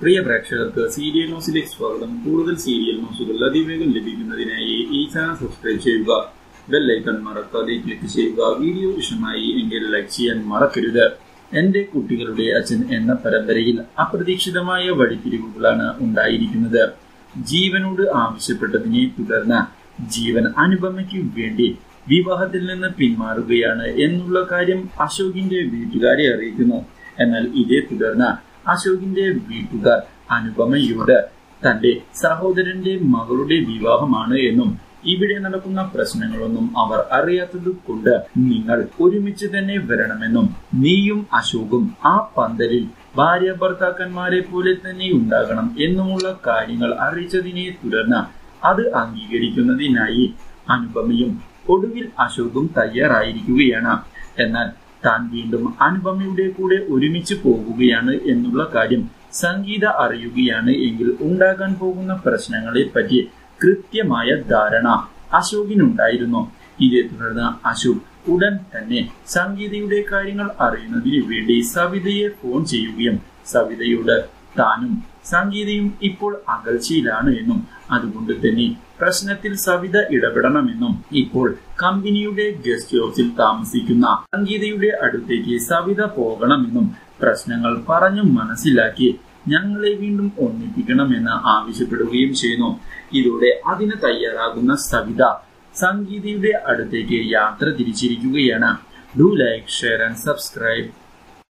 പ്രിയ പ്രേക്ഷകർക്ക് സീരിയൽ ന്യൂസിലേക്ക് സ്വാഗതം കൂടുതൽ സീരിയൽ ന്യൂസുകൾ അതിവേഗം ലഭിക്കുന്നതിനായി ഈ ചാനൽ സബ്സ്ക്രൈബ് ചെയ്യുക ബെല്ലൈക്കൺ മറക്കാതെ ക്ലിക്ക് ചെയ്യുക വീഡിയോ ഇഷ്ടമായി എങ്കിൽ ലൈക്ക് ചെയ്യാൻ മറക്കരുത് എന്റെ കുട്ടികളുടെ അച്ഛൻ എന്ന പരമ്പരയിൽ അപ്രതീക്ഷിതമായ വഴിത്തിരിവുകളാണ് ഉണ്ടായിരിക്കുന്നത് ജീവനോട് ആവശ്യപ്പെട്ടതിനെ തുടർന്ന് ജീവൻ അനുപമയ്ക്ക് വേണ്ടി വിവാഹത്തിൽ നിന്ന് പിന്മാറുകയാണ് എന്നുള്ള കാര്യം അശോകിന്റെ വീട്ടുകാരെ അറിയിക്കുന്നു എന്നാൽ ഇതേ തുടർന്ന് അശോകിന്റെ വീട്ടുകാർ അനുപമയോട് തന്റെ സഹോദരന്റെ മകളുടെ വിവാഹമാണ് എന്നും ഇവിടെ നടക്കുന്ന പ്രശ്നങ്ങളൊന്നും അവർ അറിയാത്തത് കൊണ്ട് നിങ്ങൾ ഒരുമിച്ച് തന്നെ വരണമെന്നും നീയും അശോകും ആ പന്തലിൽ ഭാര്യ ഭർത്താക്കന്മാരെ പോലെ തന്നെ ഉണ്ടാകണം എന്നുമുള്ള കാര്യങ്ങൾ അറിയിച്ചതിനെ തുടർന്ന് അത് അംഗീകരിക്കുന്നതിനായി അനുപമയും ഒടുവിൽ അശോകും തയ്യാറായിരിക്കുകയാണ് എന്നാൽ താൻ വീണ്ടും അനുപമയുടെ കൂടെ ഒരുമിച്ച് പോകുകയാണ് എന്നുള്ള കാര്യം സംഗീത അറിയുകയാണ് എങ്കിൽ ഉണ്ടാകാൻ പോകുന്ന പ്രശ്നങ്ങളെ പറ്റി കൃത്യമായ ധാരണ അശോകിനുണ്ടായിരുന്നു ഇതേ തുടർന്ന് അശോക് ഉടൻ തന്നെ സംഗീതയുടെ കാര്യങ്ങൾ അറിയുന്നതിന് വേണ്ടി സവിതയെ ഫോൺ ചെയ്യുകയും സവിതയോട് താനും സംഗീതയും ഇപ്പോൾ അകൽച്ചയിലാണ് എന്നും അതുകൊണ്ട് തന്നെ പ്രശ്നത്തിൽ സവിത ഇടപെടണമെന്നും ഇപ്പോൾ കമ്പനിയുടെ ഗസ്റ്റ് ഹൗസിൽ താമസിക്കുന്ന സംഗീതയുടെ അടുത്തേക്ക് സവിത പോകണമെന്നും പ്രശ്നങ്ങൾ പറഞ്ഞു മനസ്സിലാക്കി ഞങ്ങളെ വീണ്ടും ഒന്നിപ്പിക്കണമെന്ന് ആവശ്യപ്പെടുകയും ചെയ്യുന്നു ഇതോടെ അതിന് തയ്യാറാകുന്ന സവിത സംഗീതയുടെ അടുത്തേക്ക് യാത്ര തിരിച്ചിരിക്കുകയാണ് do like share and subscribe